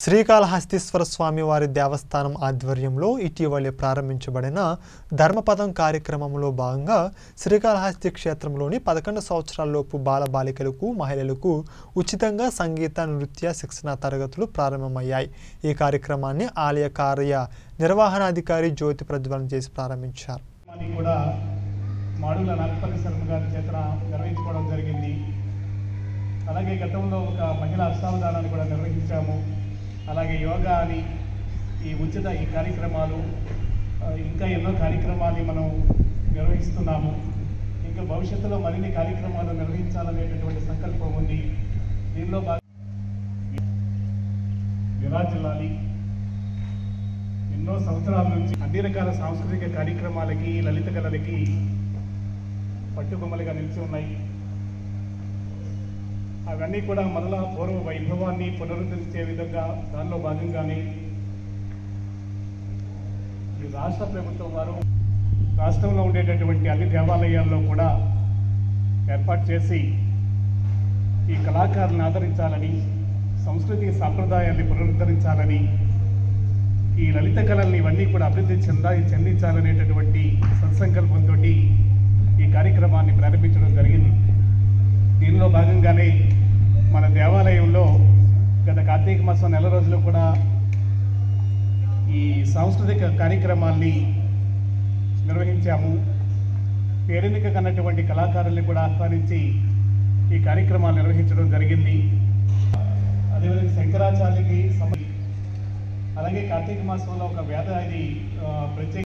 శ్రీకాళహస్తీశ్వర స్వామి వారి దేవస్థానం ఆధ్వర్యంలో ఇటీవలే ప్రారంభించబడిన ధర్మపదం కార్యక్రమంలో భాగంగా శ్రీకాళహస్తి క్షేత్రంలోని పదకొండు సంవత్సరాలలోపు బాలబాలికలకు మహిళలకు ఉచితంగా సంగీత నృత్య శిక్షణ తరగతులు ప్రారంభమయ్యాయి ఈ కార్యక్రమాన్ని ఆలయ కార్య నిర్వహణాధికారి జ్యోతి ప్రజ్వలన చేసి ప్రారంభించారు అది కూడా మాడుల నాగపల్లి శర్మ గారి చేతన నిర్వహించుకోవడం జరిగింది అలాగే గతంలో ఒక మహిళా అష్టావధానాన్ని కూడా నిర్వహించాము అలాగే యోగా అని ఈ ఉచిత ఈ కార్యక్రమాలు ఆ, ఇంకా ఎన్నో కార్యక్రమాలు మనం నిర్వహిస్తున్నాము ఇంకా భవిష్యత్తులో మరిన్ని కార్యక్రమాలు నిర్వహించాలనేటటువంటి సంకల్పం ఉంది దీనిలో భాగంగా విరాజిల్లాలి ఎన్నో సంవత్సరాల నుంచి అన్ని రకాల సాంస్కృతిక కార్యక్రమాలకి లలిత కళలకి పట్టుబొమ్మలుగా నిలిచి ఉన్నాయి అవన్నీ కూడా మరలా పూర్వ వైభవాన్ని పునరుద్ధరించే విధంగా దానిలో భాగంగానే ఈ రాష్ట్ర ప్రభుత్వం వారు రాష్ట్రంలో ఉండేటటువంటి అన్ని దేవాలయాల్లో కూడా ఏర్పాటు చేసి ఈ కళాకారులను ఆదరించాలని సంస్కృతి సాంప్రదాయాన్ని పునరుద్ధరించాలని ఈ లలిత కళల్ని ఇవన్నీ కూడా అభివృద్ధి చెందా చెందించాలనేటటువంటి సత్సంకల్పంతో ఈ కార్యక్రమాన్ని ప్రారంభించడం జరిగింది దీనిలో భాగంగానే మన దేవాలయంలో గత కార్తీక మాసం నెల రోజులు కూడా ఈ సాంస్కృతిక కార్యక్రమాల్ని నిర్వహించాము పేరెన్నిక కన్నటువంటి కళాకారుల్ని కూడా ఆహ్వానించి ఈ కార్యక్రమాలు నిర్వహించడం జరిగింది అదేవిధంగా శంకరాచార్యకి సంబంధించి అలాగే కార్తీక మాసంలో ఒక వేద ఇది ఆ, ప్రత్యేక